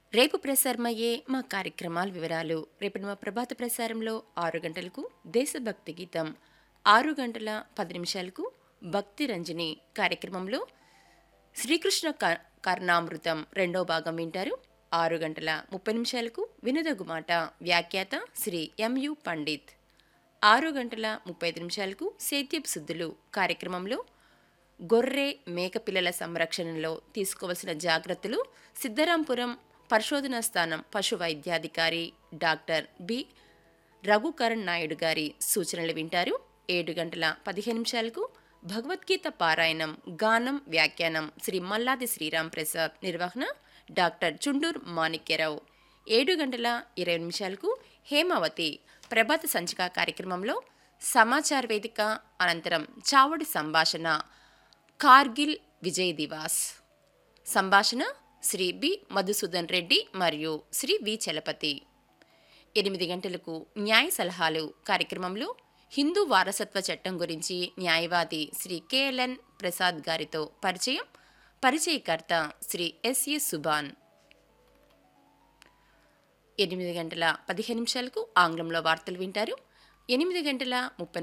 రేపు ప్రసారమయ్యే మా కార్యక్రమాల వివరాలు రేపటి మా ప్రభాత ప్రసారంలో ఆరు గంటలకు దేశభక్తి గీతం ఆరు గంటల పది నిమిషాలకు భక్తి రంజని కార్యక్రమంలో శ్రీకృష్ణ క- కర్ణామృతం రెండో భాగం వింటారు ఆరు గంటల ముప్పై నిమిషాలకు వినదగు మాట వ్యాఖ్యాత శ్రీ ఎంయు పండిత్ ఆరు గంటల ముప్పై ఐదు నిమిషాలకు సేద్యపు శుద్ధులు కార్యక్రమంలో గొర్రె మేకపిల్లల సంరక్షణలో తీసుకోవాల్సిన జాగ్రత్తలు సిద్ధరాంపురం పరిశోధనా స్థానం పశు వైద్యాధికారి డాక్టర్ బి రఘుకరణ్ నాయుడు గారి సూచనలు వింటారు ఏడు గంటల పదిహేను నిమిషాలకు భగవద్గీత పారాయణం గానం వ్యాఖ్యానం శ్రీ మల్లాది శ్రీరామ్ ప్రసాద్ నిర్వహణ డాక్టర్ చుండూర్ మాణిక్యరావు ఏడు గంటల ఇరవై నిమిషాలకు హేమావతి ప్రభాత సంచిక కార్యక్రమంలో సమాచార వేదిక అనంతరం చావడి సంభాషణ కార్గిల్ విజయ్ దివాస్ సంభాషణ శ్రీ బి మధుసూదన్ రెడ్డి మరియు శ్రీ వి చలపతి ఎనిమిది గంటలకు న్యాయ సలహాలు కార్యక్రమంలో హిందూ వారసత్వ చట్టం గురించి న్యాయవాది శ్రీ కేఎల్ఎన్ ప్రసాద్ గారితో పరిచయం పరిచయకర్త శ్రీ ఎస్ఏ సుబాన్ ఎనిమిది గంటల పదిహేను నిమిషాలకు ఆంగ్లంలో వార్తలు వింటారు ఎనిమిది గంటల ముప్పై